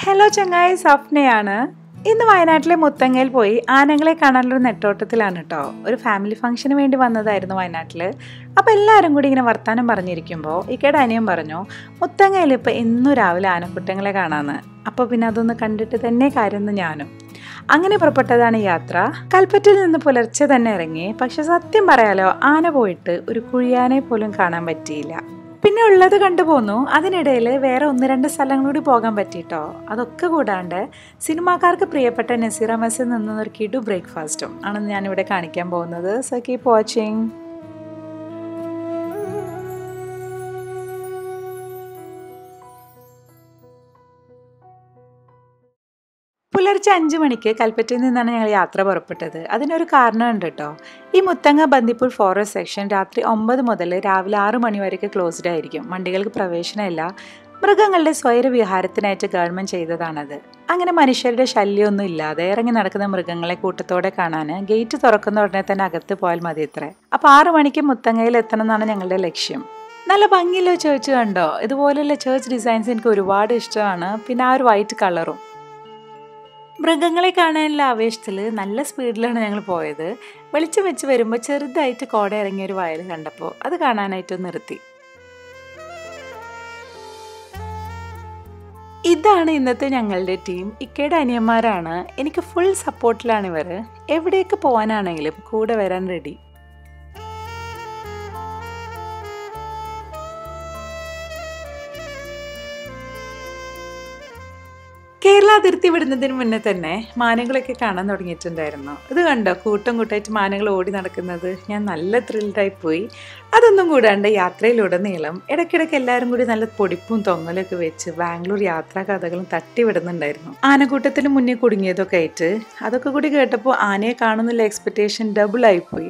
hello ചങ്ങായി സഫ്നയാണ് ഇന്ന് വയനാട്ടിലെ മുത്തങ്ങയിൽ പോയി ആനകളെ കാണാനുള്ള ഒരു നെട്ടോട്ടത്തിലാണ് കേട്ടോ ഒരു ഫാമിലി ഫംഗ്ഷന് വേണ്ടി വന്നതായിരുന്നു വയനാട്ടിൽ അപ്പോൾ എല്ലാവരും കൂടി ഇങ്ങനെ വർത്താനം പറഞ്ഞിരിക്കുമ്പോൾ ഇക്കയുടെ അനിയൻ പറഞ്ഞു മുത്തങ്ങയിൽ ഇപ്പോൾ എന്നും രാവിലെ ആനക്കുട്ടങ്ങളെ കാണാമെന്ന് അപ്പോൾ പിന്നെ അതൊന്ന് കണ്ടിട്ട് തന്നെ കാര്യം ഞാനും അങ്ങനെ പുറപ്പെട്ടതാണ് യാത്ര കൽപ്പറ്റയിൽ നിന്ന് പുലർച്ചെ തന്നെ ഇറങ്ങി പക്ഷെ സത്യം പറയാലോ ആന പോയിട്ട് ഒരു കുഴിയാനെ പോലും കാണാൻ പറ്റിയില്ല പിന്നെ ഉള്ളത് കണ്ടുപോന്നു അതിനിടയിൽ വേറെ ഒന്ന് രണ്ട് സ്ഥലങ്ങൾ കൂടി പോകാൻ പറ്റിട്ടോ അതൊക്കെ കൂടാണ്ട് സിനിമാക്കാർക്ക് പ്രിയപ്പെട്ട നസീറ മെസ്സിൽ നിന്നൊരു ഒരു കിടു ബ്രേക്ക്ഫാസ്റ്റും ആണ് ഞാനിവിടെ കാണിക്കാൻ പോകുന്നത് സോ കീപ് വാച്ചിങ് പുലർച്ചെ അഞ്ച് മണിക്ക് കൽപ്പറ്റയിൽ നിന്നാണ് ഞങ്ങൾ യാത്ര പുറപ്പെട്ടത് അതിനൊരു കാരണമുണ്ട് കേട്ടോ ഈ മുത്തങ്ങ ബന്ദിപ്പൂർ ഫോറസ്റ്റ് സെക്ഷൻ രാത്രി ഒമ്പത് മുതൽ രാവിലെ ആറ് മണി വരെയൊക്കെ ക്ലോസ്ഡ് ആയിരിക്കും വണ്ടികൾക്ക് പ്രവേശനമില്ല മൃഗങ്ങളുടെ സ്വൈര വിഹാരത്തിനായിട്ട് ഗവൺമെൻറ് ചെയ്തതാണത് അങ്ങനെ മനുഷ്യരുടെ ശല്യമൊന്നും ഇല്ലാതെ ഇറങ്ങി നടക്കുന്ന മൃഗങ്ങളെ കൂട്ടത്തോടെ കാണാൻ ഗേറ്റ് തുറക്കുന്ന ഉടനെ തന്നെ അകത്ത് പോയാൽ മതി ഇത്രേ അപ്പോൾ ആറ് മണിക്ക് മുത്തങ്ങയിൽ എത്തണം എന്നാണ് ഞങ്ങളുടെ ലക്ഷ്യം നല്ല ഭംഗിയുള്ള ചേർച്ച് കണ്ടോ ഇതുപോലെയുള്ള ചേർച്ച് ഡിസൈൻസ് എനിക്ക് ഒരുപാട് ഇഷ്ടമാണ് പിന്നെ ആ ഒരു വൈറ്റ് കളറും മൃഗങ്ങളെ കാണാനുള്ള ആവേശത്തിൽ നല്ല സ്പീഡിലാണ് ഞങ്ങൾ പോയത് വെളിച്ചം വെച്ച് വരുമ്പോൾ ചെറുതായിട്ട് കോട ഇറങ്ങിയ ഒരു വയൽ കണ്ടപ്പോൾ അത് കാണാനായിട്ട് നിർത്തി ഇതാണ് ഇന്നത്തെ ഞങ്ങളുടെ ടീം ഇക്കയുടെ അനിയന്മാരാണ് എനിക്ക് ഫുൾ സപ്പോർട്ടിലാണ് ഇവർ എവിടേക്ക് പോകാനാണെങ്കിലും കൂടെ വരാൻ റെഡി കേരള അതിർത്തി വിടുന്നതിന് മുന്നേ തന്നെ മാനകളൊക്കെ കാണാൻ തുടങ്ങിയിട്ടുണ്ടായിരുന്നു ഇത് കണ്ടോ കൂട്ടം കൂട്ടായിട്ട് മാനകൾ ഓടി നടക്കുന്നത് ഞാൻ നല്ല ത്രില്ഡായി പോയി അതൊന്നും കൂടാണ്ട് യാത്രയിലുടനീളം ഇടയ്ക്കിടയ്ക്ക് എല്ലാവരും കൂടി നല്ല പൊടിപ്പും തൊങ്ങലൊക്കെ വെച്ച് ബാംഗ്ലൂർ യാത്രാ കഥകളും തട്ടി വിടുന്നുണ്ടായിരുന്നു ആനക്കൂട്ടത്തിന് മുന്നേ കുടുങ്ങിയതൊക്കെ ആയിട്ട് അതൊക്കെ കൂടി കേട്ടപ്പോൾ ആനയെ കാണുന്നില്ല എക്സ്പെക്റ്റേഷൻ ഡബിൾ ആയിപ്പോയി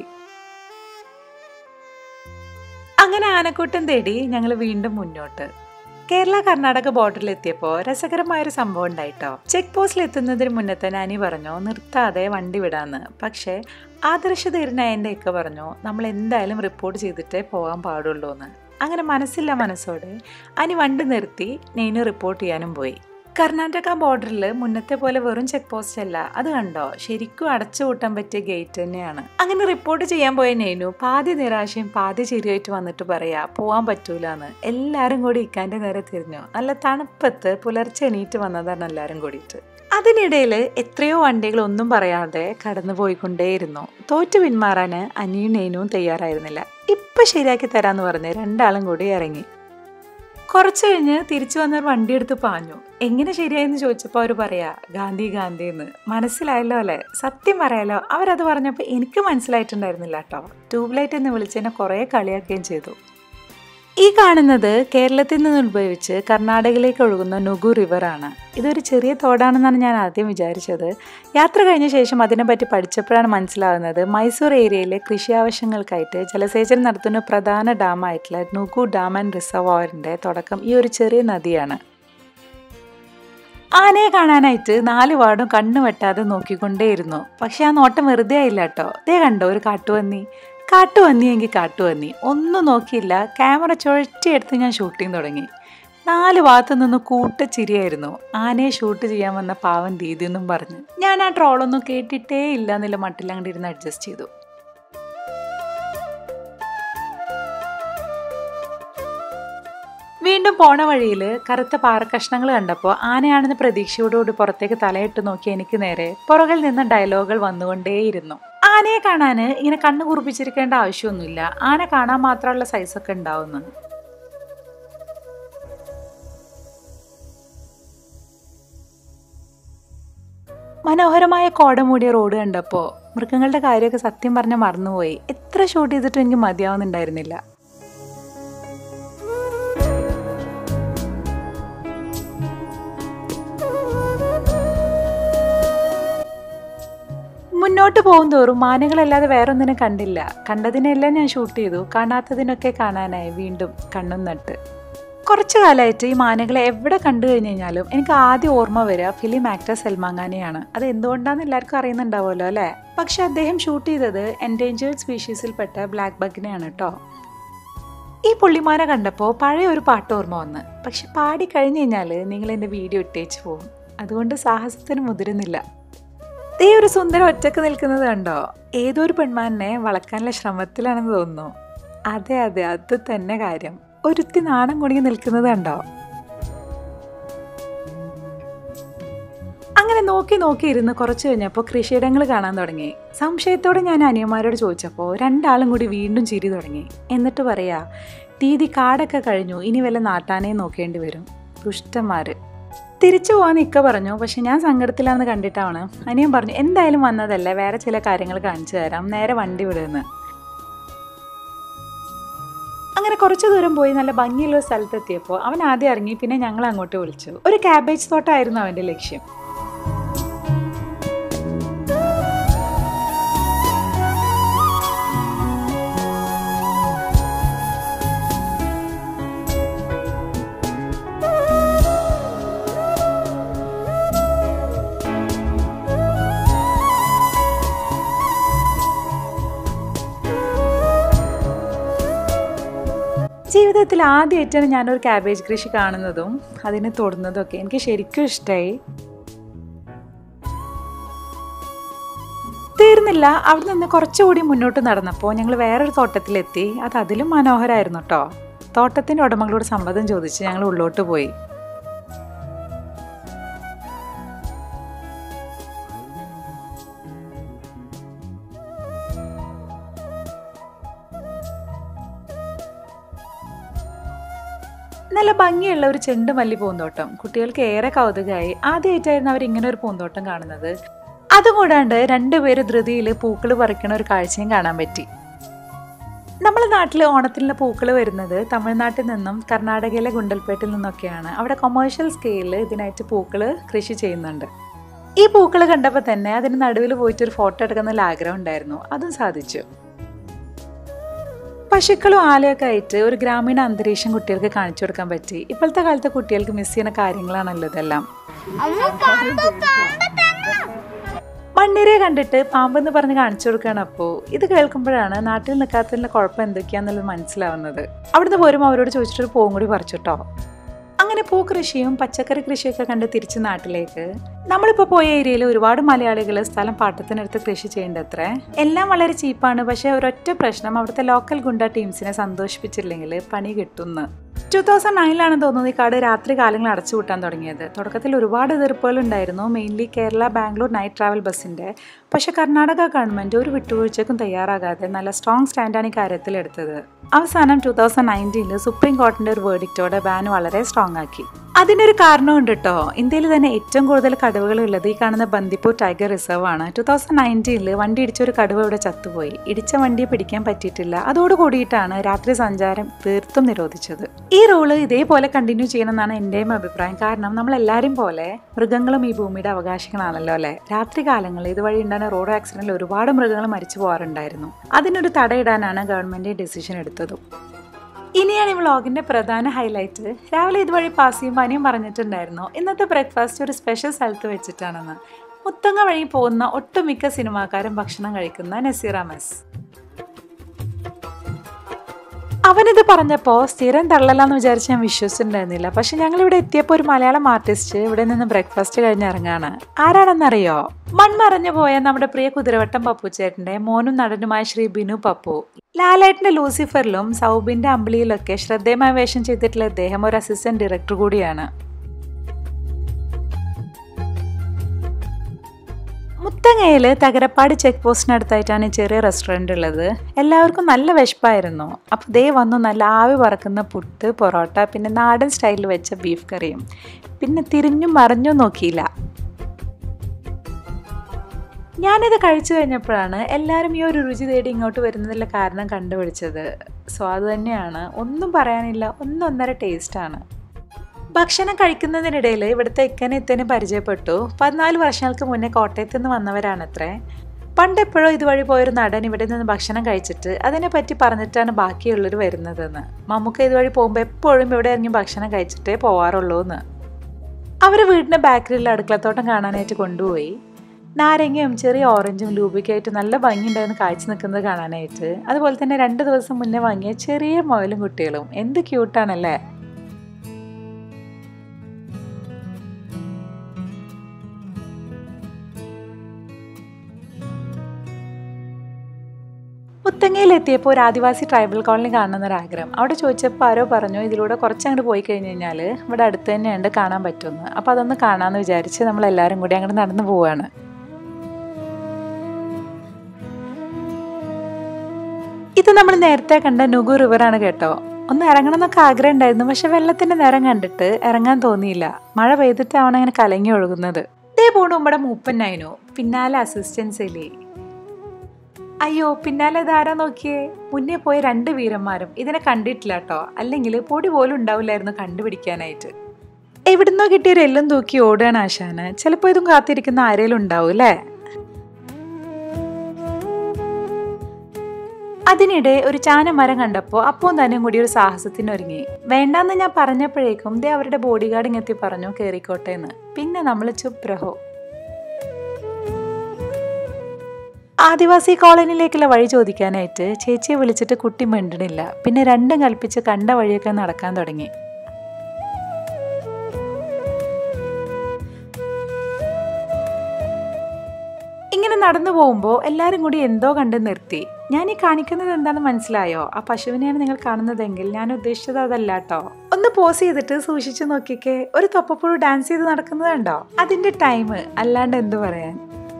അങ്ങനെ ആനക്കൂട്ടം തേടി ഞങ്ങൾ വീണ്ടും മുന്നോട്ട് കേരള കർണാടക ബോർഡറിൽ എത്തിയപ്പോൾ രസകരമായൊരു സംഭവം ഉണ്ടായിട്ടോ ചെക്ക് പോസ്റ്റിൽ എത്തുന്നതിന് മുന്നേ തന്നെ അനി പറഞ്ഞു നിർത്താതെ വണ്ടി വിടാന്ന് പക്ഷേ ആദർശധീരനായ എൻ്റെ ഒക്കെ പറഞ്ഞു നമ്മൾ എന്തായാലും റിപ്പോർട്ട് ചെയ്തിട്ടേ പോകാൻ പാടുള്ളൂ എന്ന് അങ്ങനെ മനസ്സില്ല മനസ്സോടെ അനി വണ്ടി നിർത്തി നെയ്നു റിപ്പോർട്ട് ചെയ്യാനും പോയി കർണാടക ബോർഡറിൽ മുന്നത്തെ പോലെ വെറും ചെക്ക് പോസ്റ്റ് അല്ല അത് കണ്ടോ ശരിക്കും അടച്ചു കൂട്ടാൻ പറ്റിയ ഗേറ്റ് തന്നെയാണ് അങ്ങനെ റിപ്പോർട്ട് ചെയ്യാൻ പോയ നെയ്നു പാതി നിരാശയും പാതി ചിരിയായിട്ട് വന്നിട്ട് പറയാ പോവാൻ പറ്റൂലെന്ന് എല്ലാരും കൂടി ഇക്കാന്റെ നേരെ തിരിഞ്ഞു നല്ല തണുപ്പത്ത് പുലർച്ചെ എണീറ്റ് വന്നതാണ് എല്ലാരും കൂടിയിട്ട് അതിനിടയിൽ എത്രയോ വണ്ടികൾ ഒന്നും പറയാതെ കടന്നു പോയിക്കൊണ്ടേയിരുന്നു തോറ്റു പിന്മാറാന് അനിയും നെയ്നുവും തയ്യാറായിരുന്നില്ല ഇപ്പൊ ശരിയാക്കി തരാന്ന് പറഞ്ഞ് രണ്ടാളും കൂടി ഇറങ്ങി കുറച്ച് കഴിഞ്ഞ് തിരിച്ചു വന്നവർ വണ്ടി എടുത്ത് പാഞ്ഞു എങ്ങനെ ശരിയായെന്ന് ചോദിച്ചപ്പോൾ അവർ പറയാ ഗാന്ധി ഗാന്ധി എന്ന് മനസ്സിലായല്ലോ അല്ലേ സത്യം പറയാലോ അവരത് പറഞ്ഞപ്പോൾ എനിക്ക് മനസ്സിലായിട്ടുണ്ടായിരുന്നില്ല കേട്ടോ ട്യൂബ് ലൈറ്റ് എന്ന് വിളിച്ചതിനെ കുറേ കളിയാക്കുകയും ചെയ്തു ഈ കാണുന്നത് കേരളത്തിൽ നിന്ന് ഉത്ഭവിച്ച് കർണാടകയിലേക്ക് ഒഴുകുന്ന നുഗു റിവറാണ് ഇതൊരു ചെറിയ തോടാണെന്നാണ് ഞാൻ ആദ്യം വിചാരിച്ചത് യാത്ര കഴിഞ്ഞ ശേഷം അതിനെപ്പറ്റി പഠിച്ചപ്പോഴാണ് മനസ്സിലാവുന്നത് മൈസൂർ ഏരിയയിലെ കൃഷി ആവശ്യങ്ങൾക്കായിട്ട് ജലസേചനം നടത്തുന്ന പ്രധാന ഡാമായിട്ടുള്ള നുഗു ഡാം ആൻഡ് റിസർവോയറിൻ്റെ തുടക്കം ഈ ഒരു ചെറിയ നദിയാണ് ആനയെ കാണാനായിട്ട് നാല് വാർഡും കണ്ണു വെട്ടാതെ നോക്കിക്കൊണ്ടേയിരുന്നു പക്ഷെ ആ നോട്ടം വെറുതെ ആയില്ല കേട്ടോ ദേ കണ്ടോ ഒരു കാട്ടുപന്നി കാട്ടുപന്നിയെങ്കിൽ കാട്ടുപന്നി ഒന്നും നോക്കിയില്ല ക്യാമറ ചുഴറ്റിയെടുത്ത് ഞാൻ ഷൂട്ടിങ് തുടങ്ങി നാല് ഭാഗത്തു നിന്ന് കൂട്ടച്ചിരിയായിരുന്നു ആനയെ ഷൂട്ട് ചെയ്യാൻ വന്ന പാവൻ ദീദി എന്നും പറഞ്ഞു ഞാൻ ആ ട്രോളൊന്നും കേട്ടിട്ടേ ഇല്ല എന്നുള്ള മട്ടിൽ അങ്ങോട്ട് ഇരുന്ന് അഡ്ജസ്റ്റ് ചെയ്തു വീണ്ടും പോണ വഴിയിൽ കറുത്ത പാറക്കഷ്ണങ്ങൾ കണ്ടപ്പോൾ ആനയാണെന്ന് പ്രതീക്ഷയോടുകൂടി പുറത്തേക്ക് തലയിട്ട് നോക്കി എനിക്ക് നേരെ പുറകിൽ നിന്ന് ഡയലോഗുകൾ വന്നുകൊണ്ടേയിരുന്നു ആനയെ കാണാൻ ഇങ്ങനെ കണ്ണു കുറിപ്പിച്ചിരിക്കേണ്ട ആവശ്യമൊന്നുമില്ല ആന കാണാൻ മാത്രമുള്ള സൈസൊക്കെ ഉണ്ടാവുന്നു മനോഹരമായ കോട മൂടിയ റോഡ് കണ്ടപ്പോൾ മൃഗങ്ങളുടെ കാര്യമൊക്കെ സത്യം പറഞ്ഞാൽ മറന്നുപോയി എത്ര ഷൂട്ട് ചെയ്തിട്ടും എനിക്ക് മതിയാവുന്നുണ്ടായിരുന്നില്ല മുന്നോട്ട് പോകും തോറും മാനങ്ങളല്ലാതെ വേറൊന്നിനും കണ്ടില്ല കണ്ടതിനെല്ലാം ഞാൻ ഷൂട്ട് ചെയ്തു കാണാത്തതിനൊക്കെ കാണാനായി വീണ്ടും കണ്ണും നട്ട് കുറച്ചു കാലമായിട്ട് ഈ മാനകളെ എവിടെ കണ്ടു കഴിഞ്ഞു കഴിഞ്ഞാലും എനിക്ക് ആദ്യം ഓർമ്മ വരിക ഫിലിം ആക്ടർ സൽമാൻ ഖാനെയാണ് അത് എന്തുകൊണ്ടാണെന്ന് എല്ലാവർക്കും അറിയുന്നുണ്ടാവുമല്ലോ അല്ലേ പക്ഷെ അദ്ദേഹം ഷൂട്ട് ചെയ്തത് എൻഡേഞ്ചേർഡ് സ്പീഷീസിൽപ്പെട്ട ബ്ലാക്ക് ബഗിനെയാണ് കേട്ടോ ഈ പുള്ളിമാനെ കണ്ടപ്പോൾ പഴയ ഒരു പാട്ട് ഓർമ്മ വന്ന് പക്ഷെ പാടി കഴിഞ്ഞ് കഴിഞ്ഞാൽ നിങ്ങൾ എൻ്റെ വീഡിയോ ഇട്ടേച്ച് പോകും അതുകൊണ്ട് സാഹസത്തിന് മുതിരുന്നില്ല ദേ ഒരു സുന്ദരം ഒറ്റക്ക് നിൽക്കുന്നത് കണ്ടോ ഏതോ ഒരു പെൺമാനെ വളക്കാനുള്ള ശ്രമത്തിലാണെന്ന് തോന്നുന്നു അതെ അതെ അത് തന്നെ കാര്യം ഒരുത്തി നാണം കുടുങ്ങി നിൽക്കുന്നത് കണ്ടോ അങ്ങനെ നോക്കി നോക്കി ഇരുന്ന് കുറച്ച് കഴിഞ്ഞപ്പോൾ കൃഷിയിടങ്ങൾ കാണാൻ തുടങ്ങി സംശയത്തോടെ ഞാൻ അനിയന്മാരോട് ചോദിച്ചപ്പോൾ രണ്ടാളും കൂടി വീണ്ടും ചിരി തുടങ്ങി എന്നിട്ട് പറയാ ദീദി കാടൊക്കെ കഴിഞ്ഞു ഇനി വല്ല നാട്ടാനേ നോക്കേണ്ടി വരും ദുഷ്ടന്മാര് തിരിച്ചു പോകാൻ ഇക്ക പറഞ്ഞു പക്ഷെ ഞാൻ സങ്കടത്തിലാണെന്ന് കണ്ടിട്ടാണ് അനിയൻ പറഞ്ഞു എന്തായാലും വന്നതല്ലേ വേറെ ചില കാര്യങ്ങൾ കാണിച്ചു തരാം നേരെ വണ്ടി വിടുമെന്ന് അങ്ങനെ കുറച്ച് ദൂരം പോയി നല്ല ഭംഗിയുള്ള ഒരു സ്ഥലത്തെത്തിയപ്പോൾ അവൻ ആദ്യം ഇറങ്ങി പിന്നെ ഞങ്ങൾ അങ്ങോട്ട് വിളിച്ചു ഒരു ക്യാബേജ് തോട്ടമായിരുന്നു അവൻ്റെ ലക്ഷ്യം ജീവിതത്തിൽ ആദ്യമായിട്ടാണ് ഞാനൊരു ക്യാബേജ് കൃഷി കാണുന്നതും അതിനെ തൊടുന്നതും ഒക്കെ എനിക്ക് ശരിക്കും ഇഷ്ടമായി തീർന്നില്ല അവിടെ നിന്ന് കുറച്ചുകൂടി മുന്നോട്ട് നടന്നപ്പോൾ ഞങ്ങൾ വേറൊരു തോട്ടത്തിലെത്തി അത് അതിലും മനോഹരമായിരുന്നു കേട്ടോ തോട്ടത്തിൻ്റെ ഉടമകളോട് സമ്മതം ചോദിച്ച് ഞങ്ങൾ ഉള്ളോട്ട് പോയി നല്ല ഭംഗിയുള്ള ഒരു ചെണ്ട് മല്ലി പൂന്തോട്ടം കുട്ടികൾക്ക് ഏറെ കൗതുകമായി ആദ്യമായിട്ടായിരുന്നു അവർ ഇങ്ങനെ ഒരു പൂന്തോട്ടം കാണുന്നത് അതുകൂടാണ്ട് രണ്ടുപേര് ധൃതിയിൽ പൂക്കൾ പറിക്കണ ഒരു കാഴ്ചയും കാണാൻ പറ്റി നമ്മുടെ നാട്ടിൽ ഓണത്തിനുള്ള പൂക്കൾ വരുന്നത് തമിഴ്നാട്ടിൽ നിന്നും കർണാടകയിലെ ഗുണ്ടൽപേട്ടിൽ നിന്നൊക്കെയാണ് അവിടെ കൊമേഴ്ഷ്യൽ സ്കെയിലിൽ ഇതിനായിട്ട് പൂക്കൾ കൃഷി ചെയ്യുന്നുണ്ട് ഈ പൂക്കൾ കണ്ടപ്പോൾ തന്നെ അതിന് നടുവിൽ പോയിട്ട് ഒരു ഫോട്ടോ എടുക്കുന്ന ആഗ്രഹം ഉണ്ടായിരുന്നു അതും സാധിച്ചു പശുക്കളും ആലയൊക്കെ ആയിട്ട് ഒരു ഗ്രാമീണ അന്തരീക്ഷം കുട്ടികൾക്ക് കാണിച്ചു കൊടുക്കാൻ പറ്റി ഇപ്പോഴത്തെ കാലത്തെ കുട്ടികൾക്ക് മിസ് ചെയ്യുന്ന കാര്യങ്ങളാണല്ലോ ഇതെല്ലാം മണ്ണിരയെ കണ്ടിട്ട് പാമ്പെന്ന് പറഞ്ഞ് കാണിച്ചു കൊടുക്കുകയാണ് അപ്പോൾ ഇത് കേൾക്കുമ്പോഴാണ് നാട്ടിൽ നിൽക്കാത്തതിൻ്റെ കുഴപ്പം എന്തൊക്കെയാന്നുള്ളത് മനസ്സിലാവുന്നത് അവിടുന്ന് പോരുമ്പോൾ അവരോട് ചോദിച്ചിട്ടൊരു പൂവും കൂടി പറിച്ചിട്ടോ അങ്ങനെ പൂക്കൃഷിയും പച്ചക്കറി കൃഷിയൊക്കെ കണ്ട് തിരിച്ച് നാട്ടിലേക്ക് നമ്മളിപ്പോൾ പോയ ഏരിയയിൽ ഒരുപാട് മലയാളികൾ സ്ഥലം പാട്ടത്തിനടുത്ത് കൃഷി ചെയ്യേണ്ടത്രേ എല്ലാം വളരെ ചീപ്പാണ് പക്ഷേ ഒരൊറ്റ പ്രശ്നം അവിടുത്തെ ലോക്കൽ ഗുണ്ട ടീംസിനെ സന്തോഷിപ്പിച്ചില്ലെങ്കിൽ പണി കിട്ടുന്നു ടു തൗസൻഡ് നയനിലാണ് തോന്നുന്നത് ഈ കാട് രാത്രി കാലങ്ങൾ അടച്ചുപൂട്ടാൻ തുടങ്ങിയത് തുടക്കത്തിൽ ഒരുപാട് എതിർപ്പുകൾ ഉണ്ടായിരുന്നു mainly Kerala Bangalore night travel ബസ്സിൻ്റെ പക്ഷെ കർണാടക ഗവൺമെൻറ് ഒരു വിട്ടുവീഴ്ചയ്ക്കും തയ്യാറാകാതെ നല്ല സ്ട്രോങ് സ്റ്റാൻഡാണ് ഈ കാര്യത്തിൽ എടുത്തത് അവസാനം ടു തൗസൻഡ് നയൻറ്റീനിൽ സുപ്രീം കോടതിൻ്റെ ഒരു വേർഡിക്റ്റോടെ ബാൻ വളരെ സ്ട്രോങ് ആക്കി അതിനൊരു കാരണമുണ്ട് കേട്ടോ ഇന്ത്യയിൽ തന്നെ ഏറ്റവും കൂടുതൽ കടുവകൾ ഉള്ളത് ഈ കാണുന്ന ബന്ദിപ്പൂർ ടൈഗർ റിസർവ് ആണ് ടു തൗസൻഡ് നയൻറ്റീനിൽ വണ്ടി ഇടിച്ച ഒരു കടുവ ഇവിടെ ചത്തുപോയി ഇടിച്ച വണ്ടിയെ പിടിക്കാൻ പറ്റിയിട്ടില്ല അതോടുകൂടിയിട്ടാണ് രാത്രി സഞ്ചാരം തീർത്തും നിരോധിച്ചത് ഈ റൂള് ഇതേപോലെ കണ്ടിന്യൂ ചെയ്യണമെന്നാണ് എൻ്റെയും അഭിപ്രായം കാരണം നമ്മൾ എല്ലാവരും പോലെ മൃഗങ്ങളും ഈ ഭൂമിയുടെ അവകാശികളാണല്ലോ അല്ലേ രാത്രി കാലങ്ങളിൽ ഇതുവഴി ഉണ്ടാകുന്ന റോഡ് ആക്സിഡന്റിൽ ഒരുപാട് മൃഗങ്ങൾ മരിച്ചു പോകാറുണ്ടായിരുന്നു അതിനൊരു തടയിടാനാണ് ഗവൺമെന്റ് ഡിസിഷൻ എടുത്തതും ഇനിയാണ് ഈ വ്ളോഗിന്റെ പ്രധാന ഹൈലൈറ്റ് രാവിലെ ഇതുവഴി പാസ് ചെയ്യുമ്പോൾ അനിയും പറഞ്ഞിട്ടുണ്ടായിരുന്നു ഇന്നത്തെ ബ്രേക്ക്ഫാസ്റ്റ് ഒരു സ്പെഷ്യൽ സ്ഥലത്ത് വെച്ചിട്ടാണെന്ന് മുത്തങ്ങ വഴി പോകുന്ന ഒട്ടുമിക്ക സിനിമാക്കാരും ഭക്ഷണം കഴിക്കുന്ന നസീറ മെസ് അവനിത് പറഞ്ഞപ്പോൾ സ്ഥിരം തള്ളലാന്ന് വിചാരിച്ച് ഞാൻ വിശ്വസിച്ചിട്ടുണ്ടായിരുന്നില്ല പക്ഷെ ഞങ്ങൾ ഇവിടെ എത്തിയപ്പോൾ ഒരു മലയാളം ആർട്ടിസ്റ്റ് ഇവിടെ നിന്ന് ബ്രേക്ക്ഫാസ്റ്റ് കഴിഞ്ഞ് ഇറങ്ങാണ് ആരാണെന്നറിയോ മൺമറഞ്ഞു പോയ നമ്മുടെ പ്രിയ കുതിരവട്ടം പപ്പുച്ചേട്ടന്റെ മോനും നടനുമായ ശ്രീ ബിനു പപ്പു ലാലേട്ടന്റെ ലൂസിഫറിലും സൗബിന്റെ അമ്പിളിയിലൊക്കെ ശ്രദ്ധേയമായ വേഷം ചെയ്തിട്ടുള്ള അദ്ദേഹം ഒരു അസിസ്റ്റന്റ് ഡയറക്ടർ കൂടിയാണ് മുത്തങ്ങയിൽ തകരപ്പാട് ചെക്ക് പോസ്റ്റിനടുത്തായിട്ടാണ് ഈ ചെറിയ റെസ്റ്റോറൻ്റ് ഉള്ളത് എല്ലാവർക്കും നല്ല വിശപ്പായിരുന്നു അപ്പോൾ ദേ വന്നു നല്ല ആവി പറക്കുന്ന പുട്ട് പൊറോട്ട പിന്നെ നാടൻ സ്റ്റൈലിൽ വെച്ച ബീഫ് കറിയും പിന്നെ തിരിഞ്ഞും മറിഞ്ഞും നോക്കിയില്ല ഞാനിത് കഴിച്ചു കഴിഞ്ഞപ്പോഴാണ് എല്ലാവരും ഈ ഒരു രുചി തേടി ഇങ്ങോട്ട് വരുന്നതിൻ്റെ കാരണം കണ്ടുപിടിച്ചത് സോ അത് തന്നെയാണ് ഒന്നും പറയാനില്ല ഒന്നൊന്നര ടേസ്റ്റാണ് ഭക്ഷണം കഴിക്കുന്നതിനിടയിൽ ഇവിടുത്തെ ഇക്കനെ ഇത്തനെ പരിചയപ്പെട്ടു പതിനാല് വർഷങ്ങൾക്ക് മുന്നേ കോട്ടയത്ത് നിന്ന് വന്നവരാണത്രേ പണ്ട് എപ്പോഴോ ഇതുവഴി പോയൊരു നടൻ ഇവിടെ നിന്ന് ഭക്ഷണം കഴിച്ചിട്ട് അതിനെപ്പറ്റി പറഞ്ഞിട്ടാണ് ബാക്കിയുള്ളവർ വരുന്നതെന്ന് മമ്മൂക്ക ഇതുവഴി പോകുമ്പോൾ എപ്പോഴും ഇവിടെ ഇറങ്ങി ഭക്ഷണം കഴിച്ചിട്ടേ പോവാറുള്ളൂ എന്ന് അവർ വീടിൻ്റെ ബാക്കിലുള്ള അടുക്കളത്തോട്ടം കാണാനായിട്ട് കൊണ്ടുപോയി നാരങ്ങയും ചെറിയ ഓറഞ്ചും ലൂബിക്കായിട്ട് നല്ല ഭംഗിയുണ്ടായിരുന്നു കാഴ്ച നിൽക്കുന്നത് കാണാനായിട്ട് അതുപോലെ തന്നെ രണ്ട് ദിവസം മുന്നേ വാങ്ങിയ ചെറിയ മുയലും കുട്ടികളും എന്ത് ക്യൂട്ടാണല്ലേ മുത്തങ്ങയിലെത്തിയപ്പോൾ ഒരു ആദിവാസി ട്രൈബൽ കോളനി കാണുന്നൊരാഗ്രഹം അവിടെ ചോദിച്ചപ്പോൾ ആരോ പറഞ്ഞു ഇതിലൂടെ കുറച്ചങ്ങോട്ട് പോയി കഴിഞ്ഞ് കഴിഞ്ഞാൽ ഇവിടെ അടുത്ത് തന്നെയുണ്ട് കാണാൻ പറ്റുമെന്ന് അപ്പോൾ അതൊന്ന് കാണാമെന്ന് വിചാരിച്ച് നമ്മളെല്ലാവരും കൂടി അങ്ങോട്ട് നടന്നു പോവുകയാണ് ഇത് നമ്മൾ നേരത്തെ കണ്ട നുഗു റിവറാണ് കേട്ടോ ഒന്ന് ഇറങ്ങണം എന്നൊക്കെ ആഗ്രഹം ഉണ്ടായിരുന്നു പക്ഷെ വെള്ളത്തിന്റെ നിറം കണ്ടിട്ട് ഇറങ്ങാൻ തോന്നിയില്ല മഴ പെയ്തിട്ടാണ് അങ്ങനെ കലങ്ങി ഒഴുകുന്നത് ഇതേ പോണു നമ്മുടെ മൂപ്പനായിനു പിന്നാലെ അസിസ്റ്റൻസ് ഇല്ലേ അയ്യോ പിന്നാലെ ഇതാരാ നോക്കിയേ മുന്നേ പോയ രണ്ട് വീരന്മാരും ഇതിനെ കണ്ടിട്ടില്ല കേട്ടോ അല്ലെങ്കിൽ പൊടി പോലും ഉണ്ടാവില്ലായിരുന്നു കണ്ടുപിടിക്കാനായിട്ട് എവിടുന്നോ കിട്ടിയൊരു എല്ലും തൂക്കി ഓടുകയാണ് ആശാന് ചിലപ്പോൾ ഇതും കാത്തിരിക്കുന്ന ആരേലും ഉണ്ടാവും അല്ലേ അതിനിടെ ഒരു ചാനമരം കണ്ടപ്പോൾ അപ്പോൾ തന്നെ കൂടി ഒരു സാഹസത്തിന് ഒരുങ്ങി വേണ്ടാന്ന് ഞാൻ പറഞ്ഞപ്പോഴേക്കും ദേ അവരുടെ ബോഡി ഗാർഡ് ഇങ്ങെത്തി പറഞ്ഞു കേറിക്കോട്ടെ എന്ന് പിന്നെ നമ്മൾ ചുപ്രഹോ ആദിവാസി കോളനിയിലേക്കുള്ള വഴി ചോദിക്കാനായിട്ട് ചേച്ചിയെ വിളിച്ചിട്ട് കുട്ടി മിണ്ടണില്ല പിന്നെ രണ്ടും കൽപ്പിച്ച് കണ്ട വഴിയൊക്കെ നടക്കാൻ തുടങ്ങി ഇങ്ങനെ നടന്നു പോകുമ്പോൾ എല്ലാവരും കൂടി എന്തോ കണ്ട് നിർത്തി ഞാൻ ഈ കാണിക്കുന്നത് എന്താണെന്ന് മനസ്സിലായോ ആ പശുവിനെയാണ് നിങ്ങൾ കാണുന്നതെങ്കിൽ ഞാൻ ഉദ്ദേശിച്ചത് അതല്ല കേട്ടോ ഒന്ന് പോസ് ചെയ്തിട്ട് സൂക്ഷിച്ചു നോക്കിക്കേ ഒരു തൊപ്പപ്പുഴു ഡാൻസ് ചെയ്ത് നടക്കുന്നത് കണ്ടോ അതിന്റെ ടൈം അല്ലാണ്ട് എന്തു പറയാൻ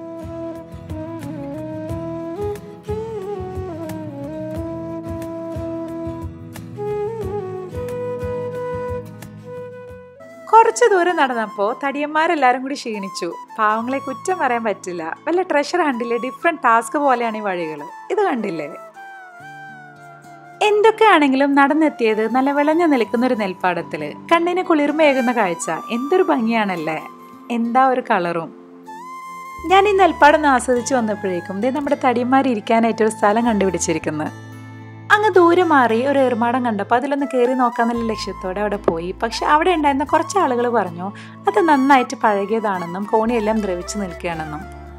കുറച്ച് ദൂരം നടന്നപ്പോൾ തടിയന്മാരെല്ലാരും കൂടി ക്ഷീണിച്ചു പാവങ്ങളെ കുറ്റം പറയാൻ പറ്റില്ല വല്ല ട്രഷർ കണ്ടില്ലേ ഡിഫറെന്റ് ടാസ്ക് പോലെയാണ് ഈ വഴികൾ ഇത് കണ്ടില്ലേ എന്തൊക്കെയാണെങ്കിലും നടന്നെത്തിയത് നല്ല വിളഞ്ഞു നിൽക്കുന്ന ഒരു നെൽപ്പാടത്തില് കണ്ണിന് കുളിർമയേകുന്ന കാഴ്ച എന്തൊരു ഭംഗിയാണല്ലേ എന്താ ഒരു കളറും ഞാൻ ഈ നെൽപ്പാടൊന്ന് ആസ്വദിച്ച് വന്നപ്പോഴേക്കും ദേ നമ്മുടെ തടിയന്മാർ ഇരിക്കാനായിട്ട് ഒരു സ്ഥലം കണ്ടുപിടിച്ചിരിക്കുന്നത് അങ്ങ് ദൂരെ മാറി ഒരു ഏർമാടം കണ്ടപ്പോൾ അതിലൊന്ന് കയറി നോക്കാന്നുള്ള ലക്ഷ്യത്തോടെ അവിടെ പോയി പക്ഷെ അവിടെ ഉണ്ടായിരുന്ന കുറച്ച് ആളുകൾ പറഞ്ഞു അത് നന്നായിട്ട് പഴകിയതാണെന്നും കോണിയെല്ലാം ദ്രവിച്ചു നിൽക്കുകയാണെന്നും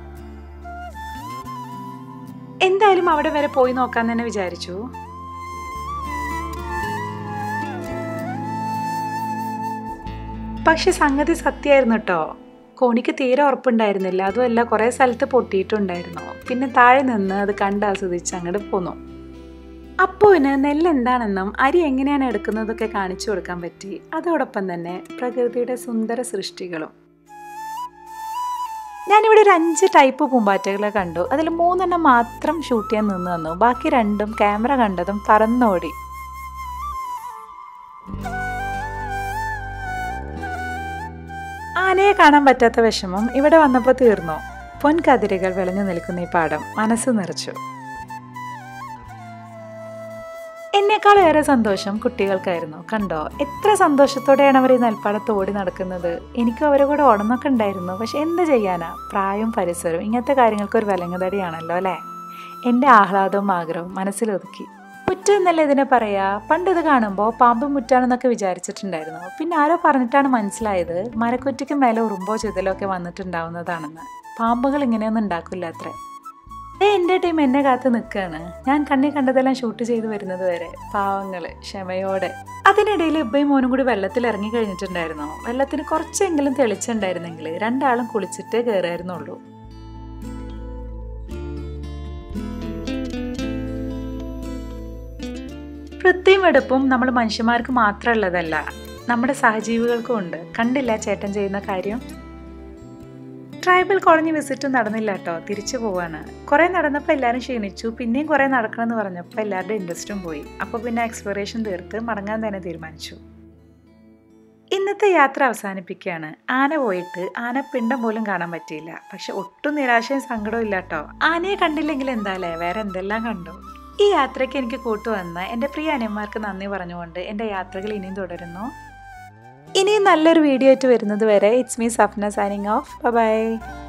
എന്തായാലും അവിടെ വരെ പോയി നോക്കാൻ തന്നെ വിചാരിച്ചു പക്ഷെ സംഗതി സത്യമായിരുന്നു കേട്ടോ കോണിക്ക് തീരെ ഉറപ്പുണ്ടായിരുന്നില്ല അതുമല്ല കുറേ സ്ഥലത്ത് പൊട്ടിയിട്ടുണ്ടായിരുന്നു പിന്നെ താഴെ നിന്ന് അത് കണ്ട് ആസ്വദിച്ച് അങ്ങോട്ട് പോന്നു അപ്പുവിന് നെല്ല് എന്താണെന്നും അരി എങ്ങനെയാണ് എടുക്കുന്നതൊക്കെ കാണിച്ചു കൊടുക്കാൻ പറ്റി അതോടൊപ്പം തന്നെ പ്രകൃതിയുടെ സുന്ദര സൃഷ്ടികളും ഞാനിവിടെ ഒരു അഞ്ച് ടൈപ്പ് പൂമ്പാറ്റകളെ കണ്ടു അതിൽ മൂന്നെണ്ണം മാത്രം ഷൂട്ട് ചെയ്യാൻ നിന്ന് തന്നു ബാക്കി രണ്ടും ക്യാമറ കണ്ടതും പറന്നോടി ആനയെ കാണാൻ പറ്റാത്ത വിഷമം ഇവിടെ വന്നപ്പോൾ തീർന്നു പൊൻകതിരുകൾ വിളഞ്ഞു നിൽക്കുന്ന ഈ പാടം മനസ്സ് നിറച്ചു എന്നെക്കാൾ ഏറെ സന്തോഷം കുട്ടികൾക്കായിരുന്നു കണ്ടോ എത്ര സന്തോഷത്തോടെയാണ് അവർ ഈ നെൽപ്പാടത്ത് ഓടി നടക്കുന്നത് എനിക്കും അവരെ കൂടെ ഓടന്നൊക്കെ ഉണ്ടായിരുന്നു പക്ഷെ എന്ത് ചെയ്യാനാ പ്രായവും പരിസരവും ഇങ്ങനത്തെ കാര്യങ്ങൾക്ക് ഒരു വിലങ്ങുതടിയാണല്ലോ അല്ലേ എൻ്റെ ആഹ്ലാദവും ആഗ്രഹവും മനസ്സിലൊതുക്കി മുറ്റം എന്നല്ല ഇതിനെ പറയാ പണ്ട് ഇത് കാണുമ്പോൾ പാമ്പ് മുറ്റാണെന്നൊക്കെ വിചാരിച്ചിട്ടുണ്ടായിരുന്നു പിന്നെ ആരോ പറഞ്ഞിട്ടാണ് മനസ്സിലായത് മരക്കൊറ്റയ്ക്ക് മേലെ ഉറുമ്പോ ചിതലോ ഒക്കെ വന്നിട്ടുണ്ടാവുന്നതാണെന്ന് പാമ്പുകൾ ഇങ്ങനെയൊന്നും ഉണ്ടാക്കില്ല അത്രേ ഏ എൻ്റെ ടീം എന്നെ കാത്ത് നിൽക്കുകയാണ് ഞാൻ കണ്ണി കണ്ടതെല്ലാം ഷൂട്ട് ചെയ്ത് വരുന്നത് വരെ പാവങ്ങള് ക്ഷമയോടെ അതിനിടയിൽ ഇಬ್ಬയും മോനും കൂടി വെള്ളത്തിൽ ഇറങ്ങി കഴിഞ്ഞിട്ടുണ്ടായിരുന്നു വെള്ളത്തിന് കുറച്ചെങ്കിലും തെളിച്ചുണ്ടായിരുന്നെങ്കിൽ രണ്ടാളും കുളിച്ചിട്ടേ കയറായിരുന്നുള്ളൂ വൃത്തിയും വെടുപ്പും നമ്മൾ മനുഷ്യന്മാർക്ക് മാത്രമുള്ളതല്ല നമ്മുടെ സഹജീവികൾക്കും ഉണ്ട് കണ്ടില്ല ചേട്ടൻ ചെയ്യുന്ന കാര്യം ട്രൈബൽ കോളനി വിസിറ്റ് നടന്നില്ല കേട്ടോ തിരിച്ചു പോവാണ് കുറേ നടന്നപ്പോൾ എല്ലാവരും ക്ഷീണിച്ചു പിന്നെയും കുറേ നടക്കണമെന്ന് പറഞ്ഞപ്പോൾ എല്ലാവരുടെ ഇൻട്രസ്റ്റും പോയി അപ്പോൾ പിന്നെ എക്സ്പ്ലോറേഷൻ തീർത്ത് മടങ്ങാൻ തന്നെ തീരുമാനിച്ചു ഇന്നത്തെ യാത്ര അവസാനിപ്പിക്കുകയാണ് ആന പോയിട്ട് ആന പിണ്ടം പോലും കാണാൻ പറ്റിയില്ല പക്ഷെ ഒട്ടും നിരാശയും സങ്കടവും ഇല്ല കേട്ടോ ആനയെ കണ്ടില്ലെങ്കിൽ എന്താലേ വേറെ എന്തെല്ലാം കണ്ടു ഈ യാത്രയ്ക്ക് എനിക്ക് കൂട്ടുവന്ന എൻ്റെ പ്രിയ അനിയന്മാർക്ക് നന്ദി പറഞ്ഞുകൊണ്ട് എൻ്റെ യാത്രകൾ ഇനിയും തുടരുന്നു ഇനിയും നല്ലൊരു വീഡിയോ ആയിട്ട് വരുന്നത് വരെ it's me Safna signing off by